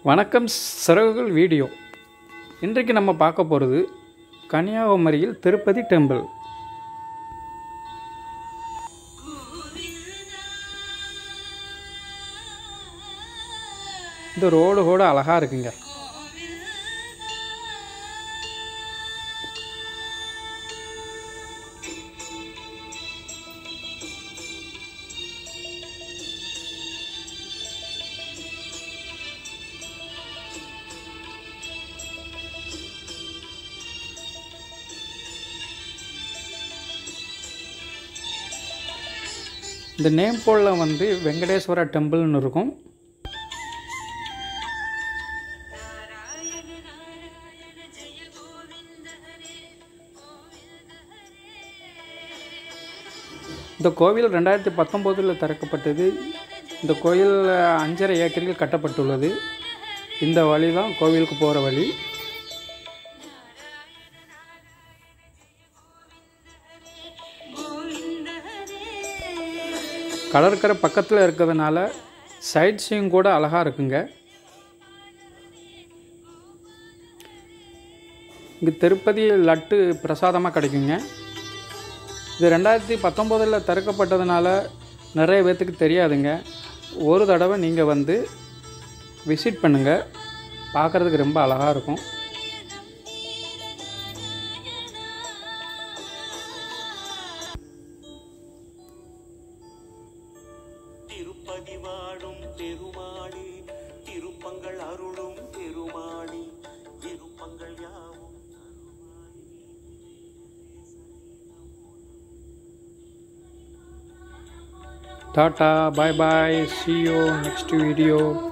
வணக்கம் சிறகுகள் வீடியோ இன்றைக்கு நம்ம பார்க்க போகிறது கன்னியாகுமரியில் திருப்பதி டெம்பிள் இந்த ரோடு கூட அழகாக இருக்குங்க இந்த நேம் போலில் வந்து வெங்கடேஸ்வர டெம்பிள்னு இருக்கும் இந்த கோவில் ரெண்டாயிரத்தி பத்தொம்போதில் திறக்கப்பட்டது இந்த கோயில் அஞ்சரை ஏக்கரில் கட்டப்பட்டுள்ளது இந்த வழி தான் கோவிலுக்கு போகிற வழி கடற்கரை பக்கத்தில் இருக்கிறதுனால சைட் சீயிங் கூட அழகாக இருக்குங்க இங்கே திருப்பதி லட்டு பிரசாதமாக கிடைக்குங்க இது ரெண்டாயிரத்தி பத்தொம்போதில் திறக்கப்பட்டதுனால நிறைய பேர்த்துக்கு தெரியாதுங்க ஒரு தடவை நீங்கள் வந்து விசிட் பண்ணுங்கள் பார்க்குறதுக்கு ரொம்ப அழகாக இருக்கும் திருப்பதி வாழும் பெருமாளி திருப்பங்கள் அருளும் பெருமாளி விருப்பங்கள் யாவும் tata bye bye see you next video